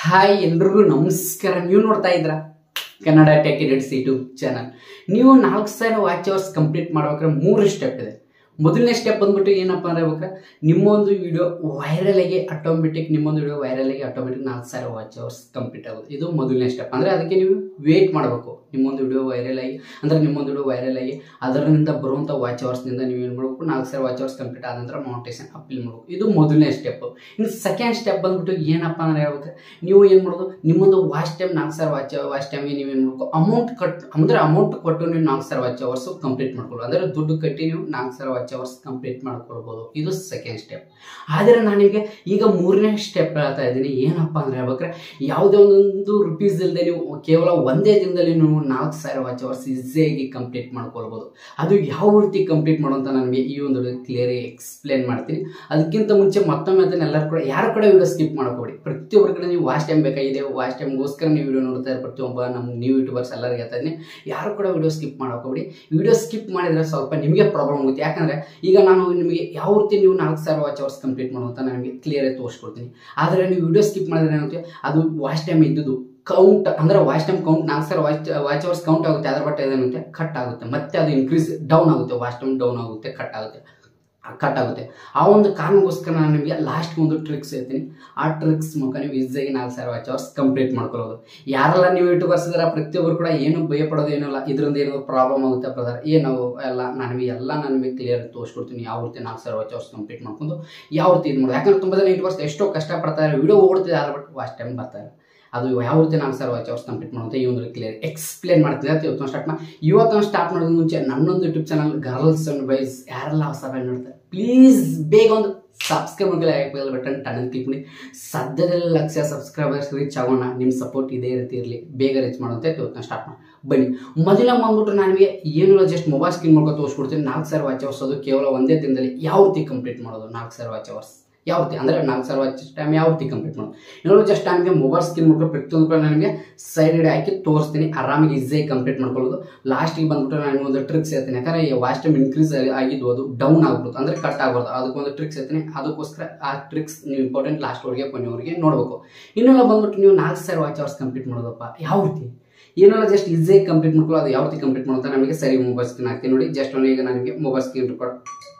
Hi ಎಲ್ರಿಗೂ ನಮಸ್ಕಾರ ನೀವು ನೋಡ್ತಾ ಇದ್ರ Kannada tech edits YouTube channel ನೀವು ನಾಲ್ಕು ಸಾವಿರ ವಾಚ್ ಅವರ್ಸ್ ಕಂಪ್ಲೀಟ್ ಮಾಡ್ಬೇಕಾದ್ರೆ ಮೂರು ಸ್ಟೆಪ್ ಇದೆ ಮೊದಲನೇ ಸ್ಟೆಪ್ ಬಂದ್ಬಿಟ್ಟು ಏನಪ್ಪ ಅಂದ್ರೆ ಬೇಕಾದ್ರೆ ನಿಮ್ಮೊಂದು ವಿಡಿಯೋ ವೈರಲ್ ಆಗಿ ಆಟೋಮೆಟಿಕ್ ನಿಮ್ಮೊಂದು ವಿಡಿಯೋ ವೈರಲ್ ಆಗಿ ಆಟೋಮೆಟಿಕ್ ನಾಲ್ಕು ಸಾವಿರ ವಾಚ್ ಅವರ್ಸ್ ಕಂಪ್ಲೀಟ್ ಆಗುತ್ತೆ ಇದು ಮೊದಲನೇ ಸ್ಟೆಪ್ ಅಂದರೆ ಅದಕ್ಕೆ ನೀವು ವೇಟ್ ಮಾಡಬೇಕು ನಿಮ್ಮೊಂದು ವಿಡಿಯೋ ವೈರಲ್ ಆಗಿ ಅಂದರೆ ನಿಮ್ಮೊಂದು ವಿಡಿಯೋ ವೈರಲ್ ಆಗಿ ಅದರಿಂದ ಬರುವಂಥ ವಾಚ್ ಅವರ್ಸ್ನಿಂದ ನೀವು ಏನು ಮಾಡಬೇಕು ನಾಲ್ಕು ಸಾವಿರ ವಾಚ್ ಅವರ್ಸ್ ಕಂಪ್ಲೀಟ್ ಆದ ನಂತರ ಮೌಂಟೇಶನ್ ಅಪ್ಲೈ ಮಾಡಬೇಕು ಇದು ಮೊದಲನೇ ಸ್ಟೆಪ್ ಇನ್ನು ಸೆಕೆಂಡ್ ಸ್ಟೆಪ್ ಬಂದ್ಬಿಟ್ಟು ಏನಪ್ಪ ಅಂದ್ರೆ ಹೇಳ್ಬೇಕು ನೀವು ಏನು ಮಾಡೋದು ನಿಮ್ಮೊಂದು ವಾಚ್ ಟೈಮ್ ನಾಲ್ಕು ಸಾವಿರ ವಾಚ್ ವಾಚ್ ಟೈಮ್ಗೆ ನೀವು ಏನು ಮಾಡಬೇಕು ಅಮೌಂಟ್ ಕಟ್ ಅಂದರೆ ಅಮೌಂಟ್ ಕೊಟ್ಟು ನೀವು ನಾಲ್ಕು ಸಾವಿರ ವಾಚ್ ಅವರ್ಸ್ ಕಂಪ್ಲೀಟ್ ಮಾಡ್ಕೊಳ್ಳಿ ಅಂದರೆ ದುಡ್ಡು ಕಟ್ಟಿ ನೀವು ನಾಲ್ಕು ಸಾವಿರ ವಾಚ್ ಅವರ್ಸ್ ಕಂಪ್ಲೀಟ್ ಮಾಡ್ಕೊಳ್ಬೋದು ಇದು ಸೆಕೆಂಡ್ ಸ್ಟೆಪ್ ಆದರೆ ನಾನು ನಿಮಗೆ ಈಗ ಮೂರನೇ ಸ್ಟೆಪ್ ಹೇಳ್ತಾ ಇದ್ದೀನಿ ಏನಪ್ಪ ಅಂದ್ರೆ ಹೇಳ್ಬೇಕಾದ್ರೆ ಯಾವುದೇ ಒಂದೊಂದು ರುಪೀಸ್ ಇಲ್ಲದೆ ನೀವು ಕೇವಲ ಒಂದೇ ದಿನದಲ್ಲಿ ನೀವು ನಾಲ್ಕು ಸಾವಿರ ವಾಚ್ ಅವರ್ಸ್ ಈಸಿಯಾಗಿ ಕಂಪ್ಲೀಟ್ ಮಾಡ್ಕೊಳ್ಬೋದು ಅದು ಯಾವ ರೀತಿ ಕಂಪ್ಲೀಟ್ ಮಾಡೋಂತ ನನಗೆ ಈ ಒಂದು ಕ್ಲಿಯರ್ ಎಕ್ಸ್ಪ್ಲೇನ್ ಮಾಡ್ತೀನಿ ಅದಕ್ಕಿಂತ ಮುಂಚೆ ಮತ್ತೊಮ್ಮೆ ಅದನ್ನ ಎಲ್ಲರೂ ಕೂಡ ಯಾರು ಕೂಡ ವಿಡಿಯೋ ಸ್ಕಿಪ್ ಮಾಡ್ಕೊಬೇಡಿ ಪ್ರತಿಯೊಬ್ಬರ ಕಡೆ ನೀವು ವಾಚ್ ಟೈಮ್ ಬೇಕಾಗಿದೆ ವಾಚ್ ಟೈಮ್ಗೋಸ್ಕರ ನೀವು ವಿಡಿಯೋ ನೋಡ್ತಾ ಇರೋ ಪ್ರತಿಯೊಬ್ಬ ನಮ್ಮ ನ್ಯೂ ಯೂಟ್ಯೂಬರ್ಸ್ ಎಲ್ಲರಿಗೆ ಹೇಳ್ತಾ ಇದ್ದೀನಿ ಯಾರು ಕೂಡ ವಿಡಿಯೋ ಸ್ಕಿಪ್ ಮಾಡ್ಕೋಬೇಡಿ ವಿಡಿಯೋ ಸ್ಕಿಪ್ ಮಾಡಿದ್ರೆ ಸ್ವಲ್ಪ ನಿಮಗೆ ಪ್ರಾಬ್ಲಮ್ ಆಗುತ್ತೆ ಯಾಕಂದರೆ ಈಗ ನಾನು ನಿಮಗೆ ಯಾವ ರೀತಿ ನೀವು ನಾಲ್ಕು ಸಾವಿರ ವಾಚ್ ಅವರ್ಸ್ ಕಂಪ್ಲೀಟ್ ಮಾಡುವಂತ ನನಗೆ ಕ್ಲಿಯರ್ ಆಗಿ ತೋರಿಸ್ಕೊಡ್ತೀನಿ ಆದರೆ ನೀವು ವಿಡಿಯೋ ಸ್ಕಿಪ್ ಮಾಡಿದ್ರೆ ಏನಾಗುತ್ತೆ ಅದು ವಾಚ್ ಟೈಮ್ ಇದ್ದುದು ಕೌಂಟ್ ಅಂದ್ರೆ ವಾಚ್ ಟೈಮ್ ಕೌಂಟ್ ನಾಲ್ಕು ಸಾವಿರ ವಾಚ್ ವಾಚ್ ಅವರ್ಸ್ ಕೌಂಟ್ ಆಗುತ್ತೆ ಅದ್ರ ಬಟ್ ಏನಾಗುತ್ತೆ ಕಟ್ ಆಗುತ್ತೆ ಮತ್ತೆ ಅದು ಇನ್ಕ್ರೀಸ್ ಡೌನ್ ಆಗುತ್ತೆ ವಾಚ್ ಟೈಮ್ ಡೌನ್ ಆಗುತ್ತೆ ಕಟ್ ಆಗುತ್ತೆ ಕಟ್ ಆಗುತ್ತೆ ಆ ಒಂದು ಕಾರಣಕ್ಕೋಸ್ಕರ ನಾನು ನಿಮಗೆ ಲಾಸ್ಟ್ ಒಂದು ಟ್ರಿಕ್ಸ್ ಹೇಳ್ತೀನಿ ಆ ಟ್ರಿಕ್ಸ್ ಮೂಲಕ ನೀವು ಈಸಿಯಾಗಿ ನಾಲ್ಕು ಸಾವಿರ ವಾಚ್ ಅವರ್ಸ್ ಕಂಪ್ಲೀಟ್ ಮಾಡ್ಕೊಳ್ಳೋದು ಯಾರೆಲ್ಲ ನೀವು ಯೂಟ್ಯೂಬರ್ಸ್ ಇದ್ದಾರೆ ಪ್ರತಿಯೊಬ್ಬರು ಕೂಡ ಏನು ಭಯ ಪಡೋದು ಏನಿಲ್ಲ ಇದರಿಂದ ಏನೋ ಪ್ರಾಬ್ಲಮ್ ಆಗುತ್ತೆ ಬ್ರದರ್ ಏನು ಎಲ್ಲ ನನಗೆ ಎಲ್ಲ ನನಗೆ ಕ್ಲಿಯರ್ ತೋರಿಸ್ಕೊಡ್ತೀನಿ ಯಾವ ರೀತಿ ನಾಲ್ಕು ಸಾವಿರ ವಾಚ್ ಅವರ್ಸ್ ಕಂಪ್ಲೀಟ್ ಮಾಡ್ಕೊಂಡು ಯಾವ ರೀತಿ ಇದು ಮಾಡೋದು ಯಾಕಂದ್ರೆ ತುಂಬ ಜನ ಯೂಟ್ಯೂಬರ್ಸ್ ಎಷ್ಟೋ ಕಷ್ಟಪಡ್ತಾರೆ ವಿಡಿಯೋ ಓಡ್ತಿದೆ ಆದ್ರೆ ಬಟ್ ವಾಚ್ ಟೈಮ್ ಬರ್ತಾರೆ ಅದು ಯಾವ ರೀತಿ ನಾಲ್ಕು ಸಾವಿರ ವಾಚ್ ಅವರ್ಸ್ ಕಂಪ್ಲೀಟ್ ಮಾಡುತ್ತೆ ಈ ಒಂದು ಕ್ಲಿಯರ್ ಎಕ್ಸ್ಪ್ಲೇನ್ ಮಾಡ್ತೀನಿ ಅಂತ ಇವತ್ತು ಸ್ಟಾರ್ಟ್ ಮಾಡಿ ಇವತ್ತು ಸ್ಟಾರ್ಟ್ ಮಾಡೋದು ಮುಂಚೆ ನನ್ನೊಂದು YouTube channel girls and boys ಯಾರೆಲ್ಲ ಹೊಸ ಫ್ರೆಂಡ್ ನೋಡ್ತಾರೆ ಪ್ಲೀಸ್ ಬೇಗ ಒಂದು ಸಬ್ಸ್ಕ್ರೈಬ್ ಮಾಡ್ಕೊಳ್ಳಿ ಬಟನ್ ಟನ್ ಕ್ಲಿಕ್ ಮಾಡಿ ಸದ್ಯದಲ್ಲಿ ಲಕ್ಷ ಸಬ್ಸ್ಕ್ರೈಬರ್ಸ್ ರೀಚ್ ಆಗೋಣ ನಿಮ್ಮ ಸಪೋರ್ಟ್ ಇದೇ ರೀತಿ ಇರಲಿ ಬೇಗ ರೀಚ್ ಮಾಡುವಂತೆ ಇವತ್ತು ಸ್ಟಾರ್ಟ್ ಮಾಡಿ ಬನ್ನಿ ಮೊದಲ ಬಂದ್ಬಿಟ್ಟು ನನಗೆ ಏನಿಲ್ಲ ಜಸ್ಟ್ ಮೊಬೈಲ್ ಸ್ಕ್ರೀನ್ ಮಾಡ್ಕೊಂಡು ತೋರಿಸ್ಕೊಡ್ತೀನಿ ನಾಲ್ಕು ಸಾವಿರ ವಾಚ್ ಅವರ್ಸ್ ಅದು ಕೇವಲ ಒಂದೇ ದಿನದಲ್ಲಿ ಯಾವ ರೀತಿ ಕಂಪ್ಲೀಟ್ ಮಾಡೋದು ನಾಲ್ಕು ಸಾವಿರ ವಾಚ್ ಅವರ್ಸ್ ಯಾವ ರೀತಿ ಅಂದರೆ ನಾಲ್ಕು ಸಾವಿರ ವಾಚ್ ಟೈಮ್ ಯಾವ ರೀತಿ ಕಂಪ್ಲೀಟ್ ಮಾಡೋದು ಇನ್ನೊಂದು ಜಸ್ಟ್ ನನಗೆ ಮೊಬೈಲ್ ಸ್ಕ್ರೀನ್ ಮಾಡ್ಕೊಂಡು ಪ್ರತಿಯೊಂದು ಕೂಡ ನನಗೆ ಸೈಡ್ ಇಡಿ ಹಾಕಿ ತೋರಿಸ್ತೀನಿ ಆರಾಮಾಗಿ ಈಸಿಯಾಗಿ ಕಂಪ್ಲೀಟ್ ಮಾಡ್ಕೊಳ್ಳೋದು ಲಾಸ್ಟಿಗೆ ಬಂದ್ಬಿಟ್ಟು ನನಗೆ ಒಂದು ಟ್ರಿಕ್ಸ್ ಹೇಳ್ತೀನಿ ಯಾಕಂದರೆ ವಾಚ್ ಟೈಮ್ ಇನ್ಕ್ರೀಸ್ ಆಗಿದ್ದು ಅದು ಡೌನ್ ಆಗ್ಬಿಡುತ್ತೆ ಅಂದರೆ ಕಟ್ ಆಗ್ಬಾರ್ದು ಅದಕ್ಕೊಂದು ಟ್ರಿಕ್ಸ್ ಹೇಳ್ತೀನಿ ಅದಕ್ಕೋಸ್ಕರ ಆ ಟ್ರಿಕ್ಸ್ ನೀವು ಇಂಪಾರ್ಟೆಂಟ್ ಲಾಸ್ಟ್ವರೆಗೆ ಕೊನೆಯವರೆಗೆ ನೋಡಬೇಕು ಇನ್ನೆಲ್ಲ ಬಂದ್ಬಿಟ್ಟು ನೀವು ನಾಲ್ಕು ಸಾವಿರ ವಾಚ್ ಅವರ್ಸ್ ಕಂಪ್ಲೀಟ್ ಮಾಡೋದಪ್ಪ ಯಾವ ರೀತಿ ಏನೆಲ್ಲ ಜಸ್ಟ್ ಈಸಿಯಾಗಿ ಕಂಪ್ಲೀಟ್ ಮಾಡ್ಕೊಳ್ಳೋ ಅದು ಯಾವ ರೀತಿ ಕಂಪ್ಲೀಟ್ ಮಾಡುತ್ತೆ ನಮಗೆ ಸರಿ ಮೊಬೈಲ್ ಸ್ಕ್ರೀನ್ ಹಾಕ್ತೀನಿ ನೋಡಿ ಜಸ್ಟ್ ಒಂದು ಈಗ ನನಗೆ ಮೊಬೈಲ್ ಸ್ಕ್ರೀನ್ ರೆಕಾರ್ಡ್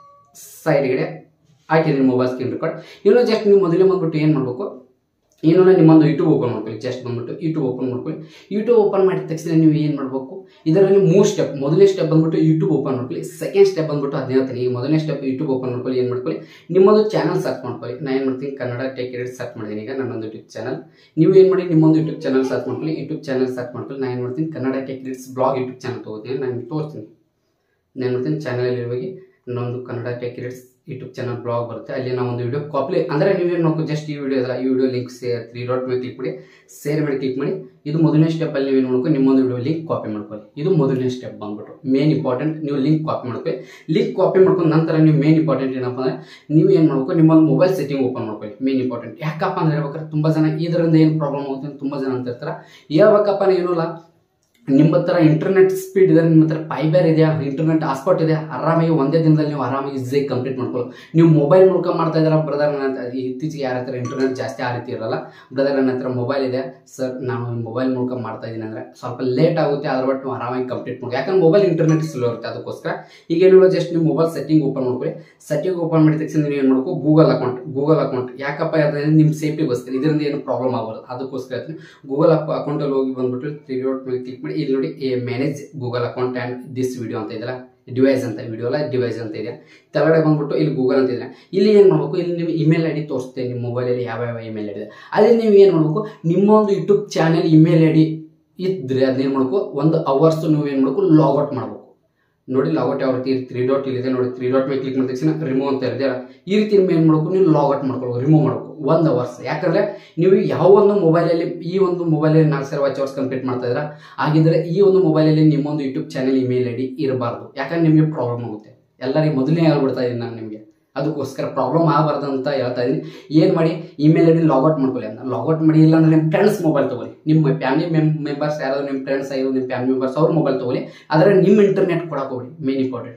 ಸೈಡ್ಗಡೆ ಹಾಕಿದ್ದೀನಿ ಮೊಬೈಲ್ ಸ್ಕ್ರೀನ್ ರೆಕಾರ್ಡ್ ಇನ್ನೂ ಜಸ್ಟ್ ನೀವು ಮೊದಲೇ ಬಂದ್ಬಿಟ್ಟು ಏನು ಮಾಡಬೇಕು ಏನೋ ನಿಮ್ಮೊಂದು ಯೂಟ್ಯೂಬ್ ಓಪನ್ ಮಾಡ್ಕೊಳ್ಳಿ ಜಸ್ಟ್ ಬಂದ್ಬಿಟ್ಟು ಯೂಟ್ಯೂಬ್ ಓಪನ್ ಮಾಡ್ಕೊಳ್ಳಿ ಯೂಟ್ಯೂಬ್ ಓಪನ್ ಮಾಡಿದ ತಕ್ಷಣ ನೀವು ಏನು ಮಾಡಬೇಕು ಇದರಲ್ಲಿ ಮೂರು ಸ್ಟೆಪ್ ಮೊದಲನೇ ಸ್ಟೆಪ್ ಬಂದ್ಬಿಟ್ಟು ಯೂಟ್ಯೂಬ್ ಓಪನ್ ಮಾಡ್ಕೊಳ್ಳಿ ಸೆಕೆಂಡ್ ಸ್ಟೆಪ್ ಬಂದ್ಬಿಟ್ಟು ಅದೇ ಹೇಳ್ತೀನಿ ಈಗ ಮೊದಲನೇ ಸ್ಟೆಪ್ ಯೂಟ್ಯೂಬ್ ಓಪನ್ ಮಾಡ್ಕೊಳ್ಳಿ ಏನು ಮಾಡ್ಕೊಳ್ಳಿ ನಿಮ್ಮೊಂದು ಚಾನಲ್ ಸರ್ಚ್ ಮಾಡ್ಕೊಳ್ಳಿ ನಾನು ಏನು ಮಾಡ್ತೀನಿ ಕನ್ನಡ ಟೆಕ್ ಎಡಿಟ್ ಸರ್ಚ್ ಮಾಡಿದ್ದೀನಿ ಈಗ ನನ್ನೊಂದು ಯೂಟ್ಯೂಬ್ ಚಾನಲ್ ನೀವು ಏನು ಮಾಡಿ ನಿಮ್ಮೊಂದು ಯೂಟ್ಯೂಬ್ ಚಾನಲ್ ಸರ್ಚ್ ಮಾಡ್ಕೊಳ್ಳಿ ಯೂಟ್ಯೂಬ್ ಚಾನಲ್ ಸರ್ಚ್ ಮಾಡ್ಕೊಳ್ಳಿ ನಾನು ಏನು ಮಾಡ್ತೀನಿ Kannada tech edits blog YouTube channel ತೊಗೋತೀನಿ ನಾನು ತೋರಿಸ್ತೀನಿ ನಾನು ಮಾಡ್ತೀನಿ ಚಾನಲಲ್ಲಿ ಹೋಗಿ ನನ್ನೊಂದು Kannada tech edits YouTube channel blog ಬರುತ್ತೆ ಅಲ್ಲಿ ನಾವು ಒಂದು ವಿಡಿಯೋ ಕಾಪಿ ಅಂದರೆ ನೀವೇನು ನೋಡ್ಕೊ ಜಸ್ಟ್ ಈ ವಿಡಿಯೋ ಅಲ್ಲ ಈ ವಿಡಿಯೋ ಲಿಂಕ್ ಸೇ ತ್ರೀ ಡಾಟ್ ಮೇಲೆ ಕ್ಲಿಕ್ ಮಾಡಿ ಸೇರ್ ಮೇಲೆ ಕ್ಲಿಕ್ ಮಾಡಿ ಇದು ಮೊದಲನೇ ಸ್ಟೆಪ್ಪಲ್ಲಿ ನೀವೇನು ಮಾಡ್ಕೊಂಡು ನಿಮ್ಮೊಂದು ವಿಡಿಯೋ ಲಿಂಕ್ ಕಾಪಿ ಮಾಡ್ಕೊಳ್ಳಿ ಇದು ಮೊದಲನೇ ಸ್ಟೆಪ್ ಬಂದ್ಬಿಟ್ಟು ಮೇನ್ ಇಂಪಾರ್ಟೆಂಟ್ ನೀವು ಲಿಂಕ್ ಕಾಪಿ ಮಾಡ್ಕೊಳ್ಳಿ ಲಿಂಕ್ ಕಾಪಿ ಮಾಡ್ಕೊಂಡು ನಂತರ ನೀವು ಮೇನ್ ಇಂಪಾರ್ಟೆಂಟ್ ಏನಪ್ಪ ಅಂದರೆ ನೀವು ಏನು ಮಾಡಬೇಕು ನಿಮ್ಮೊಂದು ಮೊಬೈಲ್ ಸೆಟ್ಟಿಂಗ್ ಓಪನ್ ಮಾಡ್ಕೊಳ್ಳಿ ಮೇನ್ ಇಂಪಾರ್ಟೆಂಟ್ ಯಾಕಪ್ಪ ಅಂದ್ರೆ ಹೇಳ್ಬೇಕಾದ್ರೆ ತುಂಬ ಜನ ಇದರಿಂದ ಏನು ಪ್ರಾಬ್ಲಮ್ ಆಗುತ್ತೆ ಅಂತ ತುಂಬ ಜನ ಅಂತಿರ್ತಾರೆ ಹೇಳ್ಬೇಕಪ್ಪ ಏನೂ ಇಲ್ಲ ನಿಮ್ಮ ಹತ್ರ ಇಂಟರ್ನೆಟ್ ಸ್ಪೀಡ್ ಇದೆ ನಿಮ್ಮ ಹತ್ರ ಫೈಬರ್ ಇದೆಯಾ ಇಂಟರ್ನೆಟ್ ಹಾಸ್ಪಾಟ್ ಇದೆ ಆರಾಮಾಗಿ ಒಂದೇ ದಿನದಲ್ಲಿ ನೀವು ಆರಾಮಾಗಿ ಈಸಿಯಾಗಿ ಕಂಪ್ಲೀಟ್ ಮಾಡ್ಕೊಳ್ಳಿ ನೀವು ಮೊಬೈಲ್ ಮೂಲಕ ಮಾಡ್ತಾ ಇದ್ದೀರಾ ಬ್ರದರ್ ನನ್ನ ಹತ್ರ ಇತ್ತೀಚೆಗೆ ಯಾರ ಹತ್ರ ಇಂಟರ್ನೆಟ್ ಜಾಸ್ತಿ ಆ ರೀತಿ ಇರಲ್ಲ ಬ್ರದರ್ ನನ್ನ ಹತ್ರ ಮೊಬೈಲ್ ಇದೆ ಸರ್ ನಾನು ಮೊಬೈಲ್ ಮೂಲಕ ಮಾಡ್ತಾ ಇದ್ದೀನಿ ಅಂದರೆ ಸ್ವಲ್ಪ ಲೇಟ್ ಆಗುತ್ತೆ ಅದ್ರ ಬಟ್ ನೀವು ಆರಾಮಾಗಿ ಕಂಪ್ಲೀಟ್ ಮಾಡಿ ಯಾಕಂದ್ರೆ ಮೊಬೈಲ್ ಇಂಟರ್ನೆಟ್ ಸ್ಲೋ ಇರುತ್ತೆ ಅದಕ್ಕೋಸ್ಕರ ಈಗ ಏನಿಲ್ಲ ಜಸ್ಟ್ ನೀವು ಮೊಬೈಲ್ ಸೆಟ್ಟಿಂಗ್ ಓಪನ್ ಮಾಡ್ಕೊಳ್ಳಿ ಸೆಟ್ಟಿಂಗ್ ಓಪನ್ ಮಾಡಿದ ತಕ್ಷಣ ನೀವು ಏನು ಮಾಡಬೇಕು ಗೂಗಲ್ ಅಕೌಂಟ್ ಗೂಗಲ್ ಅಕೌಂಟ್ ಯಾಕಪ್ಪ ಯಾಕಂದ್ರೆ ನಿಮ್ಮ ಸೇಫ್ಟಿಗೋಸ್ಕರ ಇದರಿಂದ ಏನು ಪ್ರಾಬ್ಲಮ್ ಆಗಬಾರ್ದು ಅದಕ್ಕೋಸ್ಕರ ಹೇಳ್ತೀನಿ ಗೂಗಲ್ ಅಕೌಂಟಲ್ಲಿ ಹೋಗಿ ಬಂದ್ಬಿಟ್ಟು ತ್ರೀ ಡಾಟ್ ಮೇಲೆ ಕ್ಲಿಕ್ ಮಾಡಿ ಇಲ್ಲಿ ನೋಡಿ a manage Google account and this video ಅಂತ ಇದೆಯಲ್ಲ ಡಿವೈಸ್ ಅಂತ ವಿಡಿಯೋ ಅಲ್ಲ ಡಿವೈಸ್ ಅಂತ ಇದೆ ಕೆಳಗಡೆ ಬಂದ್ಬಿಟ್ಟು ಇಲ್ಲಿ ಗೂಗಲ್ ಅಂತ ಇದೆ ಇಲ್ಲಿ ಏನು ಮಾಡಬೇಕು ಇಲ್ಲಿ ನೀವು ಇಮೇಲ್ ಐ ಡಿ ತೋರಿಸ್ತೇನೆ ನಿಮ್ಮ ಮೊಬೈಲಲ್ಲಿ ಯಾವ ಯಾವ ಇಮೇಲ್ ಐಡಿ ಇದೆ ಅಲ್ಲಿ ನೀವು ಏನು ಮಾಡಬೇಕು ನಿಮ್ಮ ಒಂದು YouTube channel email I D ಇದ್ದರೆ ಅದನ್ನೇನು ಮಾಡಬೇಕು ಒಂದು ಅವರ್ಸ್ ನೀವು ಏನು ಮಾಡಬೇಕು ಲಾಗೌಟ್ ಮಾಡಬೇಕು ನೋಡಿ ಲಾಗೌಟ್ ಯಾವ ರೀತಿ ತ್ರೀ ಡಾಟ್ ಇಲ್ಲಿದೆ ನೋಡಿ ತ್ರೀ ಡಾಟ್ ಮೇಲೆ ಕ್ಲಿಕ್ ಮಾಡಿದ ತಕ್ಷಣ ರಿಮೂವ್ ಅಂತ ಇದೆ ಈ ರೀತಿ ನೀವು ಏನು ಮಾಡಬೇಕು ನೀವು ಲಾಗೌಟ್ ಮಾಡ್ಕೊಳ್ಬೇಕು ರಿಮೂವ್ ಮಾಡಬೇಕು ಒಂದು ಅವರ್ಸ್ ಯಾಕಂದರೆ ನೀವು ಯಾವ ಒಂದು ಮೊಬೈಲಲ್ಲಿ ಈ ಒಂದು ಮೊಬೈಲಲ್ಲಿ ನಾಲ್ಕು ಸಾವಿರ ವಾಚ್ ಅವರ್ಸ್ ಕಂಪ್ಲೀಟ್ ಮಾಡ್ತಾ ಇದ್ದೀರಾ ಹಾಗಿದ್ರೆ ಈ ಒಂದು ಮೊಬೈಲಲ್ಲಿ ನಿಮ್ಮೊಂದು YouTube channel email I D ಇರಬಾರ್ದು ಯಾಕಂದ್ರೆ ನಿಮಗೆ ಪ್ರಾಬ್ಲಮ್ ಆಗುತ್ತೆ ಎಲ್ಲರಿಗೆ ಮೊದಲನೇ ಹೇಳ್ಬಿಡ್ತಾ ಇದ್ದೀನಿ ನಾನು ನಿಮಗೆ ಅದಕ್ಕೋಸ್ಕರ ಪ್ರಾಬ್ಲಮ್ ಆಗಬಾರ್ದು ಅಂತ ಹೇಳ್ತಾ ಇದ್ದೀನಿ ಏನು ಮಾಡಿ ಇಮೇಲ್ ಐ ಡಿ ಲಾಗೌಟ್ ಮಾಡ್ಕೊಳ್ಳಿ ಅಂತ ಲಾಗೌಟ್ ಮಾಡಿ ಇಲ್ಲ ಅಂದ್ರೆ ನಿಮ್ಮ ಫ್ರೆಂಡ್ಸ್ ಮೊಬೈಲ್ ತೊಗೊಳ್ಳಿ ನಿಮ್ಮ ಫ್ಯಾಮಿಲಿ ಮೆಂ ಮೆಂಬರ್ಸ್ ಯಾರಾದ್ರು ನಿಮ್ಮ ಫ್ರೆಂಡ್ಸ್ ಆಗಿರೋ ನಿಮ್ಮ ಫ್ಯಾಮಿಲಿ ಮೆಂಬರ್ಸ್ ಅವ್ರ ಮೊಬೈಲ್ ತೊಗೊಳ್ಳಿ ಆದರೆ ನಿಮ್ಮ ಇಂಟರ್ನೆಟ್ ಕೊಡಕ್ಕೆ ಹೋಗಿ ಮೇನ್ ಇಂಪಾರ್ಟೆಂಟ್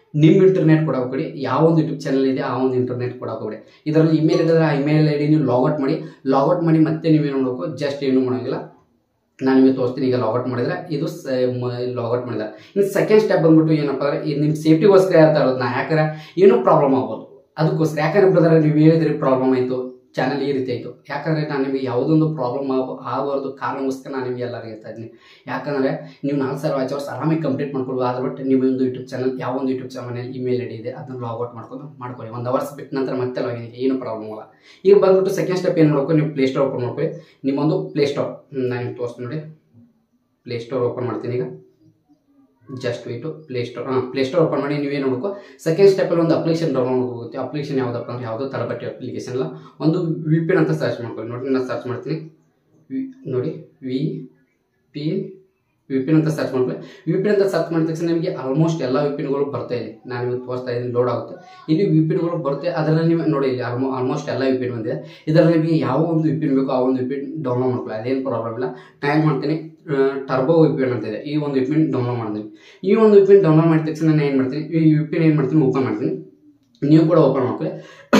ನಿಮ್ಮ ಇಂಟರ್ನೆಟ್ ಕೊಡೋ ಕೊಡಿ ಯಾವ ಒಂದು ಯೂಟ್ಯೂಬ್ ಚಾನಲ್ ಇದೆ ಆ ಒಂದು ಇಂಟರ್ನೆಟ್ ಕೊಡೋಕೆ ಹೋಗ್ಬೇಡಿ ಇದರಲ್ಲಿ ಇಮೇಲ್ ಇದ್ರೆ ಆ ಇಮೇಲ್ ಐ ಡಿ ನೀವು ಲಾಗೌಟ್ ಮಾಡಿ ಲಾಗೌಟ್ ಮಾಡಿ ಮತ್ತೆ ನೀವೇನು ಮಾಡಬೇಕು ಜಸ್ಟ್ ಏನು ಮಾಡೋಂಗಿಲ್ಲ ನಾನು ನಿಮಗೆ ತೋರಿಸ್ತೀನಿ ಈಗ ಲಾಗೌಟ್ ಮಾಡಿದ್ರೆ ಇದು ಲಾಗೌಟ್ ಮಾಡಿದ್ರೆ ಇನ್ನು ಸೆಕೆಂಡ್ ಸ್ಟೆಪ್ ಬಂದ್ಬಿಟ್ಟು ಏನಪ್ಪ ಅಂದ್ರೆ ಇದು ನಿಮ್ಮ ಸೇಫ್ಟಿಗೋಸ್ಕರ ಹೇಳ್ತಾ ಇರೋದು ನಾ ಯಾಕಂದ್ರೆ ಏನೂ ಪ್ರಾಬ್ಲಮ್ ಆಗ್ಬೋದು ಅದಕ್ಕೋಸ್ಕರ ಯಾಕಂದ್ರೆ ಬ್ರದರ್ ನೀವು ಹೇಳಿದ್ರಿ ಪ್ರಾಬ್ಲಮ್ ಆಯಿತು ಚಾನಲ್ ಈ ರೀತಿ ಆಯಿತು ಯಾಕಂದರೆ ನಾನು ನಿಮಗೆ ಯಾವುದೊಂದು ಪ್ರಾಬ್ಲಮ್ ಆಗ ಆಗಬಾರ್ದು ಕಾರಣಕ್ಕೋಸ್ಕರ ನಾನು ನಿಮಗೆ ಎಲ್ಲರೂ ಹೇಳ್ತಾ ಇದ್ದೀನಿ ಯಾಕಂದರೆ ನೀವು ನಾಲ್ಕು ಸಾವಿರ ವಾಚ್ ಅವರ್ಸ್ ಆರಾಮಾಗಿ ಕಂಪ್ಲೀಟ್ ಮಾಡ್ಕೊಳ್ಬೋದು ಅದ್ರ ಬಿಟ್ಟು ನಿಮ್ಮ ಒಂದು ಯೂಟ್ಯೂಬ್ ಚಾನಲ್ ಯಾವ ಒಂದು ಯೂಟ್ಯೂಬ್ ಚಾನಲ್ ಇಮೇಲ್ ಐಡಿ ಇದೆ ಅದನ್ನು ಲಾಗೌಟ್ ಮಾಡ್ಕೊಂಡು ಮಾಡ್ಕೊಳ್ಳಿ ಒಂದು ಅವರ್ಸ್ ಬಿಟ್ಟು ನಂತರ ಮತ್ತೆ ಲಾಗಿನ್ ಏನು ಪ್ರಾಬ್ಲಮ್ ಇಲ್ಲ ಈಗ ಬಂದ್ಬಿಟ್ಟು ಸೆಕೆಂಡ್ ಸ್ಟೆಪ್ ಏನು ಮಾಡ್ಬೇಕು ನೀವು ಪ್ಲೇಸ್ಟೋರ್ ಓಪನ್ ಮಾಡ್ಕೊಳ್ಳಿ ನಿಮ್ಮೊಂದು ಪ್ಲೇಸ್ಟೋರ್ ನಾನು ನಿಮ್ಗೆ ತೋರಿಸ್ತೀನಿ ನೋಡಿ ಪ್ಲೇಸ್ಟೋರ್ ಓಪನ್ ಮಾಡ್ತೀನಿ ಈಗ ಜಸ್ಟ್ ವೇಟು ಪ್ಲೇಸ್ಟೋರ್ ಹಾಂ ಪ್ಲೇಸ್ಟೋರ್ ಓಪನ್ ಮಾಡಿ ನೀವೇನು ನೋಡ್ಕೋ ಸೆಕೆಂಡ್ ಸ್ಟೆಪ್ಪಲ್ಲಿ ಒಂದು ಅಪ್ಲಿಕೇಶನ್ ಡೌನ್ಲೋಡ್ ಹೋಗುತ್ತೆ ಅಪ್ಲಿಕೇಶನ್ ಯಾವುದಪ್ಪ ಅಂದ್ರೆ ಯಾವುದೋ ತರಬಟ್ಟಿ ಅಪ್ಲಿಕೇಶನ್ ಅಲ್ಲ ಒಂದು ವಿ ಪಿನ್ ಅಂತ ಸರ್ಚ್ ಮಾಡ್ಕೊಳ್ಳಿ ನೋಡಿ ನಾನು ಸರ್ಚ್ ಮಾಡ್ತೀನಿ ವಿ ನೋಡಿ ವಿ ಪಿ ವಿ ಪಿನ್ ಅಂತ ಸರ್ಚ್ ಮಾಡ್ಕೊಳ್ಳಿ ವಿ ಪಿನ್ ಅಂತ ಸರ್ಚ್ ಮಾಡಿದ ತಕ್ಷಣ ನಿಮಗೆ ಆಲ್ಮೋಸ್ಟ್ ಎಲ್ಲ ವಿ ಪಿನ್ಗಳು ಬರ್ತಾ ಇದೆ ನಾನು ನಿಮಗೆ ತೋರಿಸ್ತಾ ಇದ್ದೀನಿ ಲೋಡ್ ಆಗುತ್ತೆ ಇಲ್ಲಿ ವಿ ಪಿನ್ಗಳು ಬರುತ್ತೆ ಅದರಲ್ಲಿ ನೀವು ನೋಡಿ ಇಲ್ಲಿ ಆಲ್ಮೋಸ್ಟ್ ಎಲ್ಲ ವಿ ಪಿನ್ ಬಂದಿದೆ ಇದರಲ್ಲಿ ನಿಮಗೆ ಯಾವ ಒಂದು ವಿ ಪಿನ್ ಬೇಕೋ ಆ ಒಂದು ವಿ ಪಿನ್ ಡೌನ್ಲೋಡ್ ಮಾಡ್ಕೊಳ್ಳಿ ಅದೇನು ಪ್ರಾಬ್ಲಮ್ ಇಲ್ಲ ಟೈಮ್ ಮಾಡ್ತೀನಿ ಟರ್ಬೋ ವಿ ಪಿನ್ ಅಂತ ಇದೆ ಈ ಒಂದು ವಿ ಪಿನ್ ಡೌನ್ಲೋಡ್ ಮಾಡ್ತೀನಿ ಈ ಒಂದು ವಿ ಪಿನ್ ಡೌನ್ಲೋಡ್ ಮಾಡಿದ ತಕ್ಷಣ ನಾನು ಏನು ಮಾಡ್ತೀನಿ ಈ ವಿ ಪಿನ್ ಏನು ಮಾಡ್ತೀನಿ ಓಪನ್ ಮಾಡ್ತೀನಿ ನೀವು ಕೂಡ ಓಪನ್ ಮಾಡ್ಕೊಳ್ಳಿ